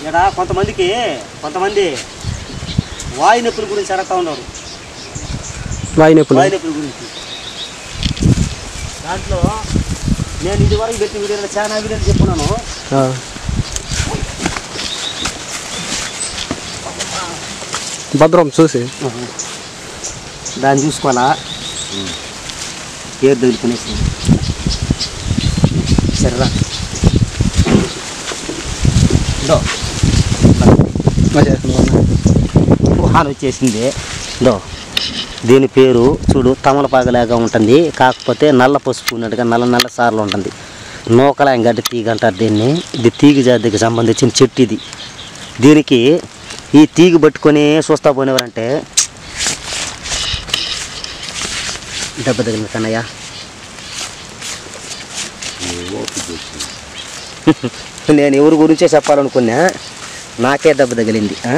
ఇక్కడ కొంతమందికి కొంతమంది వాయు నొప్పుల గురించి అడుగుతా ఉన్నారు వాయు నొప్పులు వాయు నొప్పుల గురించి దాంట్లో నేను ఇదివరకు పెట్టిన వీడియోలో చాలా వీడియోలు చెప్పున్నాను ఆ. భద్రం చూసి దాన్ని చూసుకోవాలా పేరు తగులుకునేసి సరేరా దో వాన వచ్చేసింది దో దీని పేరు చూడు తమలపాగలాగా ఉంటుంది కాకపోతే నల్ల పసుపు ఉన్నట్టుగా నల్ల నల్ల సార్లు ఉంటుంది నూకలాయం గడ్డి తీగ అంటారు దీన్ని ఇది తీగ జాతికి సంబంధించిన చెట్టు ఇది దీనికి ఈ తీగ పట్టుకొని చూస్తా పోయినవారంటే దెబ్బ తగిలింది కన్నయ్య నేను ఎవరి గురించే చెప్పాలనుకున్నా నాకే దెబ్బ తగిలింది ఆ?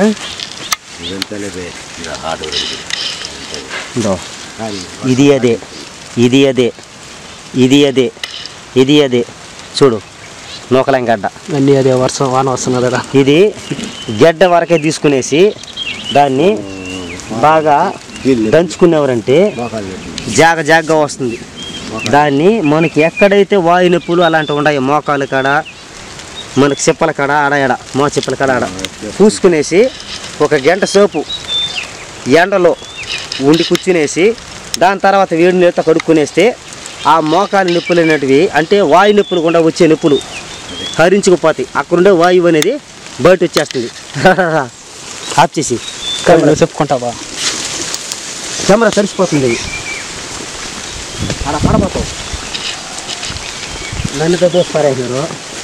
ఇదో ఇది అదే ఇది అదే ఇది అదే ఇది అదే చూడు నూకలం గడ్డ అన్నీ అదే వర్షం వాన వస్తున్నది కదా ఇది గడ్డ వరకే తీసుకునేసి దాన్ని బాగా దంచుకునేవారంటే జాగ జాగ్గా వస్తుంది దాన్ని మనకి ఎక్కడైతే వాయు నొప్పులు అలాంటివి ఉన్నాయో మోకాలు కాడ మనకి చెప్పల కాడ ఆడ ఆడ మో చెప్పల కాడ ఆడ పూసుకునేసి ఒక గంట సేపు ఎండలో ఉండి కూర్చునేసి దాని తర్వాత వేడి నీళ్ళతో కడుక్కునేస్తే ఆ మోకాలు నొప్పులు అనేటివి అంటే వాయు నొప్పులు కూడా వచ్చే నొప్పులు హరించుకుపోతాయి అక్కడుండే వాయువు అనేది బయట వచ్చేస్తుంది ఆఫ్ చేసి నువ్వు చెప్పుకుంటావా కెమెరా తడిసిపోతుంది అలా పడబోతావు నన్నుతో దోసి పారేసినారు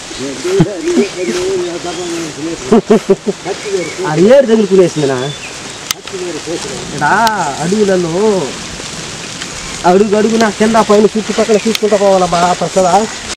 అది ఏడు తగులుకునేసిందినా ఇక్కడ అడుగులలో అడుగు అడుగున కింద పైన చుట్టుపక్కల చూసుకుంటా పోవాలా బాగా ప్రసాదా